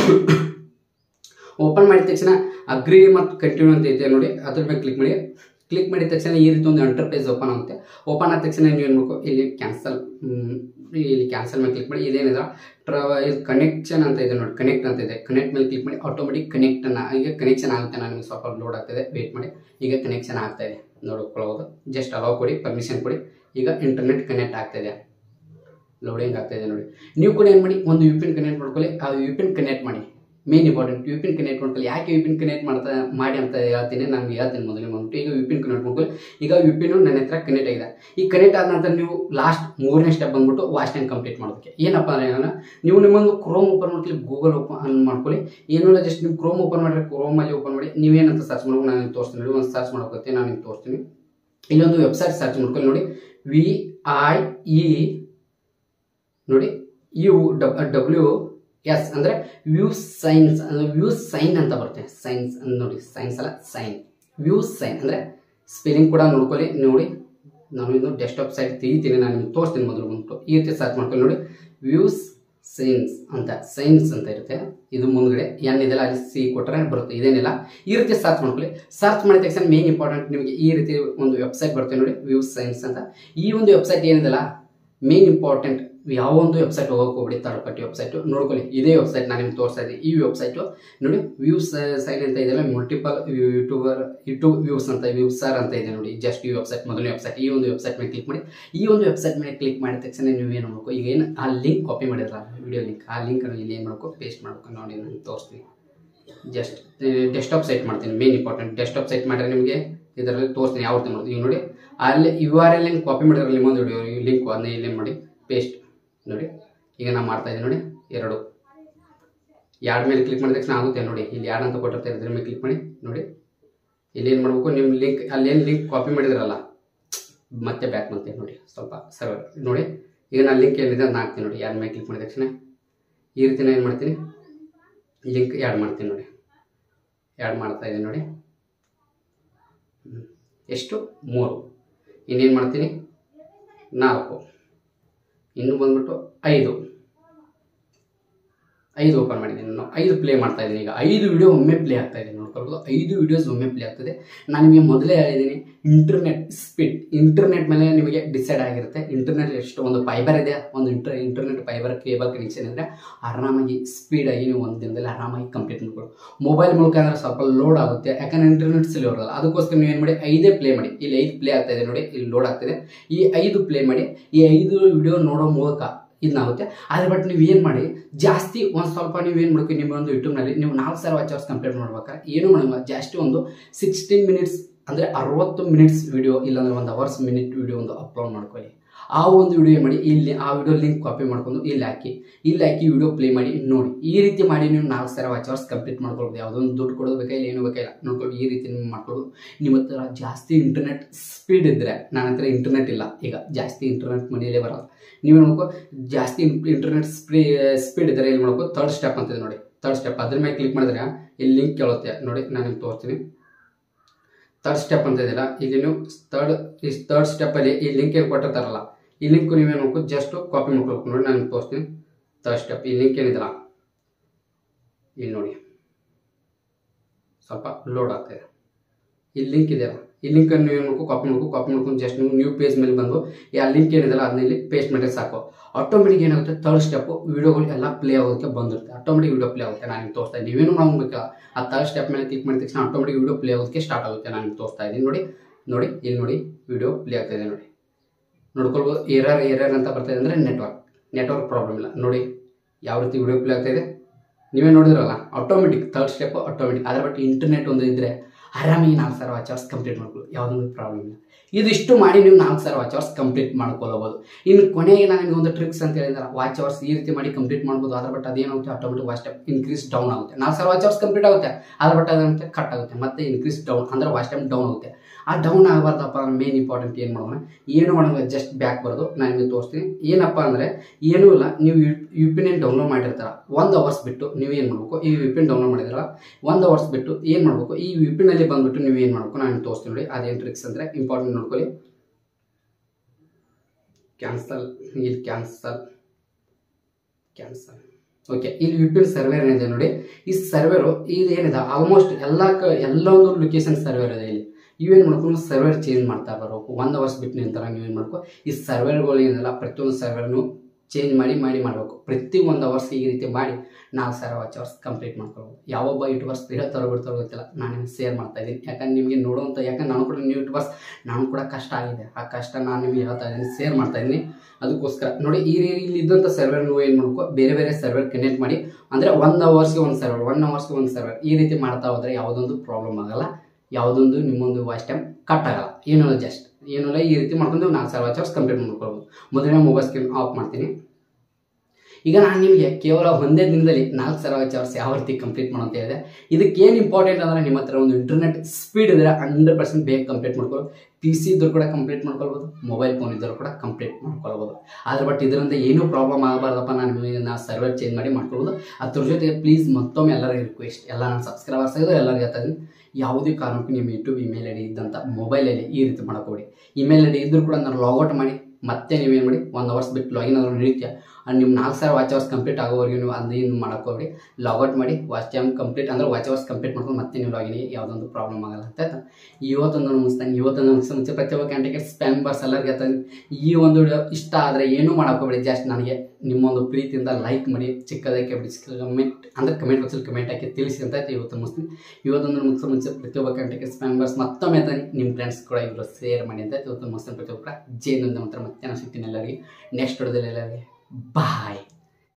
ಓಪನ್ ಮಾಡಿದ ತಕ್ಷಣ ಅಗ್ರಿ ಮತ್ತು ಕಂಟಿನ್ಯೂ ಅಂತ ಐತೆ ನೋಡಿ ಅದ್ರ ಮೇಲೆ ಕ್ಲಿಕ್ ಮಾಡಿ ಕ್ಲಿಕ್ ಮಾಡಿದ ತಕ್ಷಣ ಈ ರೀತಿ ಒಂದು ಎಂಟರ್ಪ್ರೈಸ್ ಓಪನ್ ಆಗುತ್ತೆ ಓಪನ್ ಆದ ತಕ್ಷಣ ನೀವು ಏನು ಮಾಡಬೇಕು ಇಲ್ಲಿ ಕ್ಯಾನ್ಸಲ್ ಇಲ್ಲಿ ಕ್ಯಾನ್ಸಲ್ ಮೇಲೆ ಕ್ಲಿಕ್ ಮಾಡಿ ಇದೇನಿದೆ ಟ್ರವ ಇದು ಕನೆಕ್ಷನ್ ಅಂತ ಇದೆ ನೋಡಿ ಕನೆಕ್ಟ್ ಅಂತ ಇದೆ ಕನೆಕ್ಟ್ ಮೇಲೆ ಕ್ಲಿಕ್ ಮಾಡಿ ಆಟೋಮೆಟಿಕ್ ಕನೆಕ್ಟ್ ಈಗ ಕನೆಕ್ಷನ್ ಆಗುತ್ತೆ ನಾನು ನಿಮಗೆ ಸ್ವಲ್ಪ ಲೋಡ್ ಆಗ್ತಿದೆ ವೇಟ್ ಮಾಡಿ ಈಗ ಕನೆಕ್ಷನ್ ಆಗ್ತಾ ಇದೆ ನೋಡ್ಕೊಳ್ಳೋದು ಜಸ್ಟ್ ಅಲೋ ಕೊಡಿ ಪರ್ಮಿಷನ್ ಕೊಡಿ ಈಗ ಇಂಟರ್ನೆಟ್ ಕನೆಕ್ಟ್ ಆಗ್ತಾ ಇದೆ ಲೋಡಿಂಗ್ ಆಗ್ತಾ ಇದೆ ನೋಡಿ ನೀವು ಕೂಡ ಏನು ಮಾಡಿ ಒಂದು ಯು ಪಿನ್ ಕನೆಕ್ಟ್ ಮಾಡ್ಕೊಳ್ಳಿ ಆ ಯು ಪಿನ್ ಕನೆಕ್ಟ್ ಮಾಡಿ main important U pin connect ಮಾಡ್ಕೊಳ್ಳಿ ಯಾಕೆ ಯು ಪಿನ್ ಕನೆಕ್ಟ್ ಮಾಡ್ತಾ ಮಾಡಿ ಅಂತ ಹೇಳ್ತೀನಿ ನಾನು ಹೇಳ್ತೀನಿ ಮೊದಲೇ ಬಂದ್ಬಿಟ್ಟು ಈಗ ಯು ಪಿನ್ ಕನೆಕ್ಟ್ ಮಾಡ್ಕೊಳ್ಳಿ ಈಗ ಯು ಪಿನ್ ನನ್ನ ಹತ್ರ ಕನೆಕ್ಟ್ ಆಗಿದೆ ಈ ಕನೆಕ್ಟ್ ಆದ ನಂತರ ನೀವು ಲಾಸ್ಟ್ ಮೂರನೇ ಸ್ಟೆಪ್ ಬಂದ್ಬಿಟ್ಟು ವಾಚ್ ಟೈಮ್ ಕಂಪ್ಲೀಟ್ ಮಾಡೋದಕ್ಕೆ ಏನಪ್ಪ ಅಂದ್ರೆ ನೀವು ನಿಮ್ಮೊಂದು ಕ್ರೋಮ್ ಓಪನ್ ಮಾಡ್ಕೊಳ್ಳಿ ಗೂಗಲ್ ಓಪನ್ ಮಾಡ್ಕೊಳ್ಳಿ ಏನಿಲ್ಲ ಜಸ್ಟ್ ನೀವು ಕ್ರೋಮ್ ಓಪನ್ ಮಾಡಿದ್ರೆ ಕ್ರೋಮಲ್ಲಿ ಓಪನ್ ಮಾಡಿ ನೀವೇನಂತ ಸರ್ಚ್ ಮಾಡ್ಬೇಕು ನಾನು ನಿಮ್ಗೆ ತೋರಿಸ್ತೀನಿ ನೋಡಿ ಒಂದು ಸರ್ಚ್ ಮಾಡ್ಕೊತೀನಿ ನಾನು ನಿಮ್ಗೆ ತೋರಿಸ್ತೀನಿ ಇಲ್ಲೊಂದು ವೆಬ್ಸೈಟ್ ಸರ್ಚ್ ಮಾಡ್ಕೊಳ್ಳಿ ನೋಡಿ ವಿ ಐ ಇ ನೋಡಿ ಯು ಡಬ್ಲ್ಯೂ ಎಸ್ ಅಂದರೆ ವ್ಯೂ ಸೈನ್ಸ್ ಅಂದರೆ ವ್ಯೂ ಸೈನ್ ಅಂತ ಬರುತ್ತೆ ಸೈನ್ಸ್ ಅಂತ ನೋಡಿ ಸೈನ್ಸ್ ಅಲ್ಲ ಸೈನ್ ವ್ಯೂ ಸೈನ್ ಅಂದರೆ ಸ್ಪೆಲ್ಲಿಂಗ್ ಕೂಡ ನೋಡ್ಕೊಳ್ಳಿ ನೋಡಿ ನಾನು ಇನ್ನು ಡೆಸ್ಕ್ಟಾಪ್ ಸೈಡ್ ತೆಗಿತೀನಿ ನಾನು ನಿಮ್ಗೆ ತೋರಿಸ್ತೀನಿ ಮೊದಲು ಬಂದ್ಬಿಟ್ಟು ಈ ರೀತಿ ಸರ್ಚ್ ಮಾಡ್ಕೊಳ್ಳಿ ನೋಡಿ ವ್ಯೂಸ್ ಸೈನ್ಸ್ ಅಂತ ಸೈನ್ಸ್ ಅಂತ ಇರುತ್ತೆ ಇದು ಮುಂದ್ಗಡೆ ಎನ್ ಇದೆಲ್ಲ ಅಲ್ಲಿ ಸಿ ಕೊಟ್ಟರೆ ಬರುತ್ತೆ ಇದೇನಿಲ್ಲ ಈ ರೀತಿ ಸರ್ಚ್ ಮಾಡ್ಕೊಳ್ಳಿ ಸರ್ಚ್ ಮಾಡಿದ ತಕ್ಷಣ ಮೇನ್ ಇಂಪಾರ್ಟೆಂಟ್ ನಿಮಗೆ ಈ ರೀತಿ ಒಂದು ವೆಬ್ಸೈಟ್ ಬರುತ್ತೆ ನೋಡಿ ವ್ಯೂಸ್ ಸೈನ್ಸ್ ಅಂತ ಈ ಒಂದು ವೆಬ್ಸೈಟ್ ಏನಿದೆಲ್ಲ ಮೇನ್ ಇಂಪಾರ್ಟೆಂಟ್ ಯಾವ ಒಂದು ವೆಬ್ಸೈಟ್ ಹೋಗೋಕೆ ಹೋಗ್ಬಿಡಿ ಥರ್ಡ್ ಪಾರ್ಟಿ ವೆಬ್ಸೈಟ್ ನೋಡ್ಕೊಳ್ಳಿ ಇದೇ ವೆಬ್ಸೈಟ್ ನಾನು ನಿಮ್ಗೆ ತೋರಿಸ್ತಾ ಇದ್ದೀನಿ ಈ ವೆಬ್ಸೈಟು ನೋಡಿ ವ್ಯೂಸ್ ಸೈನ್ ಅಂತ ಇದೆಲ್ಲ ಮಲ್ಟಿಪಲ್ ಯೂಟ್ಯೂಬರ್ ಯೂಟ್ಯೂಬ್ ವ್ಯೂಸ್ ಅಂತ ವ್ಯೂಸರ್ ಅಂತ ಇದೆ ನೋಡಿ ಜಸ್ಟ್ ಈ ವೆಬ್ಸೈಟ್ ಮೊದಲನೇ ವೆಬ್ಸೈಟ್ ಈ ಒಂದು ವೆಬ್ಸೈಟ್ ಮೇಲೆ ಕ್ಲಿಕ್ ಮಾಡಿ ಈ ಒಂದು ವೆಬ್ಸೈಟ್ ಮೇಲೆ ಕ್ಲಿಕ್ ಮಾಡಿದ ತಕ್ಷಣ ನೀವು ಏನು ಮಾಡಬೇಕು ಈಗ ಏನು ಆ ಲಿಂಕ್ ಕಾಪಿ ಮಾಡಿರಲ್ಲ ವಿಡಿಯೋ ಲಿಂಕ್ ಆ ಲಿಂಕ್ ಇಲ್ಲಿ ಏನು ಮಾಡಬೇಕು ಪೇಸ್ಟ್ ಮಾಡ್ಬೇಕು ನೋಡಿ ನಾನು ತೋರಿಸ್ತೀನಿ ಜಸ್ಟ್ ಡೆಸ್ಕ್ಟಾಪ್ ಸೈಟ್ ಮಾಡ್ತೀನಿ ಮೇನ್ ಇಂಪಾರ್ಟೆಂಟ್ ಡೆಸ್ಕ್ಟಾಪ್ ಸೈಟ್ ಮಾಡಿದ್ರೆ ನಿಮಗೆ ಇದರಲ್ಲಿ ತೋರಿಸ್ತೀನಿ ಯಾವ ರೀತಿ ಮಾಡೋದು ಈಗ ನೋಡಿ ಅಲ್ಲಿ U R L link copy ಮಾಡಿದ್ರೆ ನಿಮ್ಮೊಂದು ವಿಡಿಯೋ ಲಿಂಕ್ ಅದನ್ನ ಇಲ್ಲಿ ಮಾಡಿ ಪೇಸ್ಟ್ ನೋಡಿ ಈಗ ನಾನು ಮಾಡ್ತಾ ಇದ್ದೀನಿ ನೋಡಿ ಎರಡು ಯಾರ್ಡ್ ಮೇಲೆ ಕ್ಲಿಕ್ ಮಾಡಿದ ತಕ್ಷಣ ಆಗುತ್ತೆ ನೋಡಿ ಇಲ್ಲಿ ಯಾರ್ಡ್ ಅಂತ ಕೊಟ್ಟಿರ್ತಾರೆ ಇದ್ರ ಮೇಲೆ ಕ್ಲಿಕ್ ಮಾಡಿ ನೋಡಿ ಇಲ್ಲಿ ಏನು ಮಾಡಬೇಕು ನಿಮ್ಮ ಲಿಂಕ್ ಅಲ್ಲೇನು ಲಿಂಕ್ ಕಾಪಿ ಮಾಡಿದ್ರಲ್ಲ ಮತ್ತೆ ಬ್ಯಾಕ್ ಮಾಡ್ತೀನಿ ನೋಡಿ ಸ್ವಲ್ಪ ಸರ್ವರ್ ನೋಡಿ ಈಗ ನಾನು ಲಿಂಕ್ ಏನಿದೆ ಅದನ್ನ ಹಾಕ್ತೀನಿ ನೋಡಿ ಯಾರ್ಡ್ ಮೇಲೆ ಕ್ಲಿಕ್ ಮಾಡಿದ ತಕ್ಷಣ ಈ ರೀತಿ ನಾನು ಏನು ಮಾಡ್ತೀನಿ ಲಿಂಕ್ ಆ್ಯಡ್ ಮಾಡ್ತೀನಿ ನೋಡಿ ಆ್ಯಡ್ ಮಾಡ್ತಾ ಇದ್ದೀನಿ ನೋಡಿ ಹ್ಮ್. ಎಷ್ಟು ಮೂರು ಇನ್ನೇನು ಮಾಡ್ತೀನಿ ನಾಲ್ಕು ಇನ್ನು ಬಂದ್ಬಿಟ್ಟು ಐದು ಐದು ಓಪನ್ ಮಾಡಿದ್ದೀನಿ ನಾನು ಐದು ಪ್ಲೇ ಮಾಡ್ತಾ ಇದ್ದೀನಿ ಈಗ ಐದು ವಿಡಿಯೋ ಒಮ್ಮೆ ಪ್ಲೇ ಆಗ್ತಾ ಇದೆ ನೋಡ್ಕೊಳ್ಬೋದು ಐದು ವಿಡಿಯೋಸ್ ಒಮ್ಮೆ ಪ್ಲೇ ಆಗ್ತದೆ ನಾನು ನಿಮಗೆ ಮೊದಲೇ ಹೇಳಿದ್ದೀನಿ ಇಂಟರ್ನೆಟ್ ಸ್ಪೀಡ್ ಇಂಟರ್ನೆಟ್ ಮೇಲೆ ನಿಮಗೆ ಡಿಸೈಡ್ ಆಗಿರುತ್ತೆ ಇಂಟರ್ನೆಟ್ ಎಷ್ಟು ಒಂದು ಫೈಬರ್ ಇದೆ ಒಂದು inter internet fibre cable connection ಇದ್ದರೆ ಆರಾಮಾಗಿ ಸ್ಪೀಡಾಗಿ ನೀವು ಒಂದು ದಿನದಲ್ಲಿ ಆರಾಮಾಗಿ ಕಂಪ್ಲೀಟ್ ಮಾಡ್ಕೊಳ್ಳಿ ಮೊಬೈಲ್ ಮೂಲಕ ಅಂದರೆ ಸ್ವಲ್ಪ ಲೋಡ್ ಆಗುತ್ತೆ ಯಾಕಂದ್ರೆ ಇಂಟರ್ನೆಟ್ ಸಿಲಿ ಬರಲ್ಲ ಅದಕ್ಕೋಸ್ಕರ ನೀವು ಏನು ಮಾಡಿ ಐದೇ ಪ್ಲೇ ಮಾಡಿ ಇಲ್ಲಿ ಐದು ಪ್ಲೇ ಆಗ್ತಾ ಇದೆ ನೋಡಿ ಇಲ್ಲಿ ಲೋಡ್ ಆಗ್ತಿದೆ ಈ ಐದು ಪ್ಲೇ ಮಾಡಿ ಈ ಐದು ವಿಡಿಯೋ ನೋಡೋ ಮೂಲಕ ಇದಾಗುತ್ತೆ ಅದ್ರ ಬಟ್ ನೀವು ಏನು ಮಾಡಿ ಜಾಸ್ತಿ ಒಂದು ಸ್ವಲ್ಪ ನೀವು ಏನು ಮಾಡಬೇಕು ನಿಮ್ಮ ಒಂದು ಯೂಟ್ಯೂಬ್ನಲ್ಲಿ ನೀವು ನಾಲ್ಕು ಸಾವಿರ ವಾಚ್ ಅವರ್ಸ್ ಕಂಪ್ಲೀಟ್ ಮಾಡ್ಬೇಕಾದ್ರೆ ಏನು ಮಾಡೋಂಗಿಲ್ಲ ಜಾಸ್ತಿ ಒಂದು ಸಿಕ್ಸ್ಟೀನ್ ಮಿನಿಟ್ಸ್ ಅಂದರೆ ಅರವತ್ತು ಮಿನಿಟ್ಸ್ ವಿಡಿಯೋ ಇಲ್ಲಾಂದ್ರೆ ಒಂದು ಅವರ್ಸ್ ಮಿನಿಟ್ ವಿಡಿಯೋ ಒಂದು ಅಪ್ಲೋಡ್ ಮಾಡ್ಕೊಳ್ಳಿ ಆ ಒಂದು ವಿಡಿಯೋ ಏನು ಮಾಡಿ ಇಲ್ಲಿ ಆ ವಿಡಿಯೋ ಲಿಂಕ್ ಕಾಪಿ ಮಾಡ್ಕೊಂಡು ಇಲ್ಲಿ ಹಾಕಿ ಇಲ್ಲಿ ಹಾಕಿ ವಿಡಿಯೋ ಪ್ಲೇ ಮಾಡಿ ನೋಡಿ ಈ ರೀತಿ ಮಾಡಿ ನೀವು ನಾಲ್ಕು ಸಾವಿರ ವಾಚ್ ಅವರ್ಸ್ ಕಂಪ್ಲೀಟ್ ಮಾಡ್ಕೊಳ್ಬೋದು ಯಾವುದೊಂದು ದುಡ್ಡು ಕೊಡೋದು ಬೇಕಾಗಿಲ್ಲ ಏನು ಬೇಕಾಗಿಲ್ಲ ನೋಡ್ಕೊಂಡು ಈ ರೀತಿ ನೀವು ಮಾಡ್ಕೊಳ್ಳೋದು ನಿಮ್ಮ ಹತ್ರ ಜಾಸ್ತಿ ಇಂಟರ್ನೆಟ್ ಸ್ಪೀಡ್ ಇದ್ದರೆ ನನ್ನ ಹತ್ರ ಇಂಟರ್ನೆಟ್ ಇಲ್ಲ ಈಗ ಜಾಸ್ತಿ ಇಂಟರ್ನೆಟ್ ಮನೆಯಲ್ಲೇ ಬರೋದು ನೀವೇನು ಮಾಡ್ಕೋ ಜಾಸ್ತಿ ಇಂಟರ್ನೆಟ್ ಸ್ಪೀ ಸ್ಪೀಡ್ ಇದ್ದರೆ ಇಲ್ಲಿ ಮಾಡ್ಕೋ ತರ್ಡ್ ಸ್ಟೆಪ್ ಅಂತಿದೆ ನೋಡಿ ತರ್ಡ್ ಸ್ಟೆಪ್ ಅದ್ರ ಮೇಲೆ ಕ್ಲಿಕ್ ಮಾಡಿದ್ರೆ ಇಲ್ಲಿ ಲಿಂಕ್ ಕೇಳುತ್ತೆ ನೋಡಿ ನಾನು ನಿಮ್ಗೆ ತೋರಿಸ್ತೀನಿ ತರ್ಡ್ ಸ್ಟೆಪ್ ಅಂತ ಇದೆಯಲ್ಲ ಇಲ್ಲಿ ನೀವು ತರ್ಡ್ ಈ ತರ್ಡ್ ಸ್ಟೆಪ್ಪಲ್ಲಿ ಈ ಲಿಂಕ್ ಏನು ಕೊಟ್ಟಿರ್ತಾರಲ್ಲ ಈ ಲಿಂಕ್ ನೀವೇನು ಮಾಡ್ಬೇಕು ಜಸ್ಟ್ ಕಾಪಿ ಮಾಡ್ಕೊಬೇಕು ನೋಡಿ ನಾನು ನಿಮ್ಗೆ ತೋರಿಸ್ತೀನಿ ಥರ್ಡ್ ಸ್ಟೆಪ್ ಈ ಲಿಂಕ್ ಏನಿದಲ್ಲ ಇಲ್ಲಿ ನೋಡಿ ಸ್ವಲ್ಪ ಲೋಡ್ ಆಗ್ತಾಯಿದೆ ಈ ಲಿಂಕ್ ಇದೆಯಲ್ಲ ಈ ಲಿಂಕನ್ನು ನೀವು ಏನು ಮಾಡ್ಕೊ ಕಾಪಿ ಮಾಡ್ಕೊ ಕಾಪಿ ಮಾಡ್ಕೊಂಡು ಜಸ್ಟ್ ನೀವು ನ್ಯೂ ಪೇಜ್ ಮೇಲೆ ಬಂದು ಈ ಆ ಲಿಂಕ್ ಏನಿದೆಲ್ಲ ಅದನ್ನ ಇಲ್ಲಿ ಪೇಸ್ಟ್ ಮಾಡಿದ್ರೆ ಸಾಕು ಆಟೋಮೆಟಿಕ್ ಏನಾಗುತ್ತೆ ಥರ್ಡ್ ಸ್ಟೆಪ್ ವಿಡಿಯೋಗಳು ಎಲ್ಲ ಪ್ಲೇ ಆಗೋದಕ್ಕೆ ಬಂದಿರುತ್ತೆ ಆಟೋಮೆಟಿಕ್ ವಿಡಿಯೋ ಪ್ಲೇ ಆಗುತ್ತೆ ನಾನು ನಿಮ್ಗೆ ತೋರಿಸ್ತಾ ಇದ್ದೀನಿ ನೀವೇನು ಮಾಡ್ಬೇಕಾ ಆ ಥರ್ಡ್ ಸ್ಟೆಪ್ ಮೇಲೆ ಕ್ಲಿಕ್ ಮಾಡಿದ ತಕ್ಷಣ ಆಟೋಮೆಟಿಕ್ ವಿಡಿಯೋ ಪ್ಲೇ ಆಗೋದಕ್ಕೆ ಸ್ಟಾರ್ಟ್ ಆಗುತ್ತೆ ನಾನು ನಿಮ್ಗೆ ತೋರಿಸ್ತಾ ಇದ್ದೀನಿ ನೋಡಿ ನೋಡಿ ಇಲ್ಲಿ ನೋಡಿ ವಿಡಿಯೋ ಪ್ಲೇ ಆಗ್ತಾ ಇದೆ ನೋಡಿ ನೋಡ್ಕೊಳ್ಬೋದು ಏರರ್ ಏರರ್ ಅಂತ ಬರ್ತಾ ಇದೆ ಅಂದರೆ ನೆಟ್ವರ್ಕ್ ನೆಟ್ವರ್ಕ್ ಪ್ರಾಬ್ಲಮ್ ಇಲ್ಲ ನೋಡಿ ಯಾವ ರೀತಿ ವಿಡಿಯೋ ಪ್ಲೇ ಆಗ್ತಾ ಇದೆ ನೀವೇ ನೋಡಿದ್ರಲ್ಲ ಆಟೋಮೆಟಿಕ್ ಥರ್ಡ್ ಸ್ಟೆಪ್ ಆಟೋಮೆಟಿಕ್ ಅದ್ರ ಬಟ್ ಇಂಟರ್ನೆಟ್ ಒಂದು ಇದ್ದರೆ ಆರಾಮಾಗಿ ನಾಲ್ಕು ಸಾವಿರ ವಾಚ್ ಅವರ್ಸ್ ಕಂಪ್ಲೀಟ್ ಮಾಡ್ಕೊಳ್ಳಿ ಯಾವುದೊಂದು ಪ್ರಾಬ್ಲಮ್ ಇಲ್ಲ ಇದಿಷ್ಟು ಮಾಡಿ ನೀವು ನಾಲ್ಕು ಸಾವಿರ ವಾಚ್ ಅವರ್ಸ್ ಕಂಪ್ಲೀಟ್ ಮಾಡ್ಕೊಳ್ಳಬಹುದು ಇನ್ನು ಕೊನೆಗೆ ನಾನು ನಿಮ್ಗೆ ಒಂದು ಟ್ರಿಕ್ಸ್ ಅಂತ ಹೇಳಿದ್ರೆ ವಾಚ್ ಅವರ್ಸ್ ಈ ರೀತಿ ಮಾಡಿ ಕಂಪ್ಲೀಟ್ ಮಾಡ್ಬೋದು ಅದ್ರ ಬಟ್ ಅದೇನಾಗುತ್ತೆ automatic watch time increase down ಆಗುತ್ತೆ ನಾಲ್ಕು ಸಾವಿರ ವಾಚ್ ಅವರ್ಸ್ ಕಂಪ್ಲೀಟ್ ಆಗುತ್ತೆ ಅದ್ರ ಬಟ್ ಅದಂತೆ ಕಟ್ ಆಗುತ್ತೆ ಮತ್ತೆ ಇನ್ಕ್ರೀಸ್ ಡೌನ್ ಅಂದ್ರೆ ವಾಚ್ ಟೈಮ್ ಡೌನ್ ಆಗುತ್ತೆ ಆ ಡೌನ್ ಆಗಬಾರ್ದಪ್ಪ ಅಂದ್ರೆ ಮೇನ್ ಇಂಪಾರ್ಟೆಂಟ್ ಏನು ಮಾಡೋಣ ಏನು ಮಾಡೋಣ ಜಸ್ಟ್ ಬ್ಯಾಕ್ ಬರೋದು ನಾನು ನಿಮಗೆ ತೋರಿಸ್ತೀನಿ ಏನಪ್ಪ ಅಂದರೆ ಏನೂ ಇಲ್ಲ ನೀವು ಯು ಪಿ ಎನ್ ಡೌನ್ಲೋಡ್ ಮಾಡಿರ್ತಾರ ಒಂದು ಅವರ್ಸ್ ಬಿಟ್ಟು ನೀವು ಏನು ಮಾಡಬೇಕು ಈ ಯು ಪಿ ಎನ್ ಡೌನ್ಲೋಡ್ ಮಾಡಿದಿರಲ್ಲ ಒಂದು ಅವರ್ಸ್ ಬಿಟ್ಟು ಏನು ಮಾಡಬೇಕು ಈ ಯು ಪಿ ನಲ್ಲಿ ಬಂದ್ಬಿಟ್ಟು ನೀವು ಏನು ಮಾಡಬೇಕು ನಾನು ತೋರಿಸ್ತೀನಿ ನೋಡಿ ಅದೇನು ಟ್ರಿಕ್ಸ್ ಅಂದರೆ ಇಂಪಾರ್ಟೆಂಟ್ ನೋಡ್ಕೊಳ್ಳಿ ಕ್ಯಾನ್ಸಲ್ ಇಲ್ಲಿ ಕ್ಯಾನ್ಸಲ್ ಕ್ಯಾನ್ಸಲ್ ಓಕೆ ಇಲ್ಲಿ ಯು ಪಿ ಎನ್ ಸರ್ವೇರ್ ಏನಿದೆ ನೋಡಿ ಈ ಸರ್ವೇರು ಇದು ಏನಿದೆ ಆಲ್ಮೋಸ್ಟ್ ಎಲ್ಲ ಕ ಎಲ್ಲ ಒಂದು ಲೊಕೇಶನ್ ಸರ್ವೇರ್ ಇದೆ ಇಲ್ಲಿ ಇವೇನು ಮಾಡ್ಕೊಂಡು ಸರ್ವರ್ ಚೇಂಜ್ ಮಾಡ್ತಾ ಬರಬೇಕು ಒಂದು ಅವರ್ಸ್ ಬಿಟ್ಟು ನಿಂತರ ನೀವೇನು ಮಾಡ್ಕೊ ಈ ಸರ್ವರ್ಗಳು ಏನಿಲ್ಲ ಪ್ರತಿಯೊಂದು ಸರ್ವರ್ನು ಚೇಂಜ್ ಮಾಡಿ ಮಾಡಿ ಮಾಡಬೇಕು ಪ್ರತಿ ಒಂದು ಅವರ್ಸ್ ಈ ರೀತಿ ಮಾಡಿ ನಾಲ್ಕು ಸಾವಿರ ವಾಚ್ ಅವರ್ಸ್ ಕಂಪ್ಲೀಟ್ ಮಾಡ್ಕೊಳ್ಬೋದು ಯಾವೊಬ್ಬ ಯೂಟ್ಯೂಬರ್ಸ್ ಹೇಳ್ತಾರೋ ಬಿಡ್ತಾರೋ ಗೊತ್ತಿಲ್ಲ ನಾನು ನಿಮ್ಗೆ ಶೇರ್ ಮಾಡ್ತಾ ಇದ್ದೀನಿ ಯಾಕಂದ್ರೆ ನಿಮಗೆ ನೋಡುವಂಥ ಯಾಕಂದ್ರೆ ನಾನು ಕೂಡ ನ್ಯೂ ಯೂಟ್ಯೂಬರ್ಸ್ ನಾನು ಕೂಡ ಕಷ್ಟ ಆಗಿದೆ ಆ ಕಷ್ಟ ನಾನು ನಿಮಗೆ ಹೇಳ್ತಾ ಇದ್ದೀನಿ ಶೇರ್ ಮಾಡ್ತಾ ಇದ್ದೀನಿ ಅದಕ್ಕೋಸ್ಕರ ನೋಡಿ ಈ ರೀ- ಇಲ್ಲಿ ಇದ್ದಂಥ ಸರ್ವರ್ ನೀವು ಏನು ಮಾಡ್ಕೋ ಬೇರೆ ಬೇರೆ ಸರ್ವರ್ ಕನೆಕ್ಟ್ ಮಾಡಿ ಅಂದರೆ ಒಂದು ಅವರ್ಸ್ಗೆ ಒಂದು ಸರ್ವರ್ ಒನ್ ಅವರ್ಸ್ಗೆ ಒಂದು ಸರ್ವರ್ ಈ ರೀತಿ ಮಾಡ್ತಾ ಹೋದರೆ ಯಾವುದೊಂದು ಪ್ರಾಬ್ಲಮ್ ಆಗಲ್ಲ ಯಾವುದೊಂದು ನಿಮ್ಮೊಂದು ವಾಚ್ ಟೈಮ್ ಕಟ್ ಆಗಲ್ಲ ಏನಿಲ್ಲ ಜಸ್ಟ್ ಏನಿಲ್ಲ ಈ ರೀತಿ ಮಾಡ್ಕೊಂಡು ನಾಲ್ಕು ಸಾವಿರ ವಾಚ್ ಅವರ್ಸ್ ಕಂಪ್ಲೀಟ್ ಮಾಡ್ಕೊಳ್ಬೋದು ಮೊದಲನೇ ಮೊಬೈಲ್ ಸ್ಕ್ರೀನ್ ಆಫ್ ಮಾಡ್ತೀನಿ ಈಗ ನಾನು ನಿಮಗೆ ಕೇವಲ ಒಂದೇ ದಿನದಲ್ಲಿ ನಾಲ್ಕು ಸಾವಿರ ವಾಚ್ ಅವರ್ಸ್ ಯಾವ ರೀತಿ ಕಂಪ್ಲೀಟ್ ಮಾಡೋ ಅಂತ ಹೇಳಿದೆ ಇದಕ್ಕೆ ಏನು ಇಂಪಾರ್ಟೆಂಟ್ ಅಂದರೆ ನಿಮ್ಮ ಹತ್ರ ಒಂದು ಇಂಟರ್ನೆಟ್ ಸ್ಪೀಡ್ ಇದ್ದರೆ ಹಂಡ್ರೆಡ್ ಪರ್ಸೆಂಟ್ ಬೇಗ ಕಂಪ್ಲೀಟ್ ಮಾಡ್ಕೊಳ್ಳೋ ಪಿ ಸಿ ಇದ್ದರೂ ಕೂಡ ಕಂಪ್ಲೀಟ್ ಮಾಡ್ಕೊಳ್ಬೋದು ಮೊಬೈಲ್ ಫೋನ್ ಇದ್ದರೂ ಕೂಡ ಕಂಪ್ಲೀಟ್ ಮಾಡ್ಕೊಳ್ಬೋದು ಆದರೆ ಬಟ್ ಇದರಿಂದ ಏನೂ ಪ್ರಾಬ್ಲಮ್ ಆಗಬಾರ್ದಪ್ಪ ನಾನು ನಿಮಗೆ ನಾ ಸರ್ವರ್ ಚೇಂಜ್ ಮಾಡಿ ಮಾಡ್ಕೊಳ್ಬೋದು ಅದ್ರ ಜೊತೆಗೆ ಪ್ಲೀಸ್ ಮತ್ತೊಮ್ಮೆ ಎಲ್ಲರಿಗೂ ರಿಕ್ವೆಸ್ಟ್ ಎಲ್ಲ ನನ್ನ ಸಬ್ಸ್ಕ್ರೈಬರ್ಸ್ ಆಗೋದು ಎಲ್ಲರಿಗೂ ಹೇಳ್ತಾ ಇದ್ದೀನಿ ಯಾವುದೇ ಕಾರಣಕ್ಕೂ ನಿಮ್ಮ ಯೂಟ್ಯೂಬ್ ಇಮೇಲ್ ಐ ಡಿ ಇದ್ದಂಥ ಮೊಬೈಲಲ್ಲಿ ಈ ರೀತಿ ಮಾಡೋಕೋಡಿ ಇಮೇಲ್ ಐ ಡಿ ಇದ್ದರೂ ಕೂಡ ನಾನು ಲಾಗೌಟ್ ಮಾಡಿ ಮತ್ತೆ ನೀವೇನು ಮಾಡಿ ಒಂದು ಅವರ್ಸ್ ಬಿಟ್ಟು ಲಾಗಿನ್ ಆದ್ರೂ ನಡೀತೀಯ ಅಂಡ್ ನಿಮ್ಮ ನಾಲ್ಕು ಸಾವಿರ ವಾಚ್ ಅವರ್ಸ್ ಕಂಪ್ಲೀಟ್ ಆಗೋವರೆಗೂ ನೀವು ಅದೇನು ಮಾಡೋಕೋಬೇಡಿ ಲಾಗೌಟ್ ಮಾಡಿ ವಾಚ್ ಟೈಮ್ ಕಂಪ್ಲೀಟ್ ಅಂದರೆ ವಾಚ್ ಅವರ್ಸ್ ಕಂಪ್ಲೀಟ್ ಮಾಡ್ಕೊಂಡು ಮತ್ತೆ ನೀವು ಲಾಗಿನ್ ಯಾವುದೊಂದು ಪ್ರಾಬ್ಲಮ್ ಆಗಲ್ಲ ಅಂತ ಆಯ್ತಾ ಇವತ್ತೊಂದು ಮುಗಿಸ್ತಾನೆ ಇವತ್ತೊಂದು ಮುಗಿಸ ಮುಂಚೆ ಪ್ರತಿಯೊಬ್ಬ ಕ್ಯಾಂಡಿಡೇಟ್ ಸ್ಪ್ಯಾಮ್ ಬಾರ್ಸ್ ಎಲ್ಲರಿಗೆ ಹೇಳ್ತಾನೆ ಈ ಒಂದು ವಿಡಿಯೋ ಇಷ್ಟ ಆದರೆ ಏನೂ ಮಾಡೋಕೋಬೇಡಿ ಜಸ್ಟ್ ನನಗೆ ನಿಮ್ಮೊಂದು ಪ್ರೀತಿಯಿಂದ ಲೈಕ್ ಮಾಡಿ ಚಿಕ್ಕದಕ್ಕೆ ಬಿಡಿ ಕಮೆಂಟ್ ಅಂದರೆ ಕಮೆಂಟ್ ಬಾಕ್ಸಲ್ಲಿ ಕಮೆಂಟ್ ಹಾಕಿ ತಿಳಿಸಿ ಅಂತ ಆಯ್ತು ಇವತ್ತು ಮುಗಿಸ್ತೀನಿ ಇವತ್ತೊಂದು ಮುಗಿಸೋ ಮುಂಚೆ ಪ್ರತಿಯೊಬ್ಬ ಕ್ಯಾಂಡಿಡೇಟ್ ಸ್ಪ್ಯಾಮ್ ಬಾರ್ಸ್ ಮತ್ತೊಮ್ಮೆ ತಾನೆ ನಿಮ್ಮ ಫ್ರೆಂಡ್ಸ್ ಕೂಡ ಇವರು ಶೇರ್ ಮಾಡಿ ಅಂತ ಇವತ್ತು ಮುಗಿಸ್ತೀನಿ ಪ್ರತಿಯೊಬ್ಬರ ಜೇನಂದ ಮಾತ್ರ ಮತ್ತೆ ನಾನು ಸಿಗ್ತೀನಿ ಎಲ್ಲರಿಗೆ ನೆಕ್ಸ್ಟ್ ವಿಡಿಯೋದಲ್ಲಿ ಎಲ್ಲರಿಗೆ ಬಾಯ್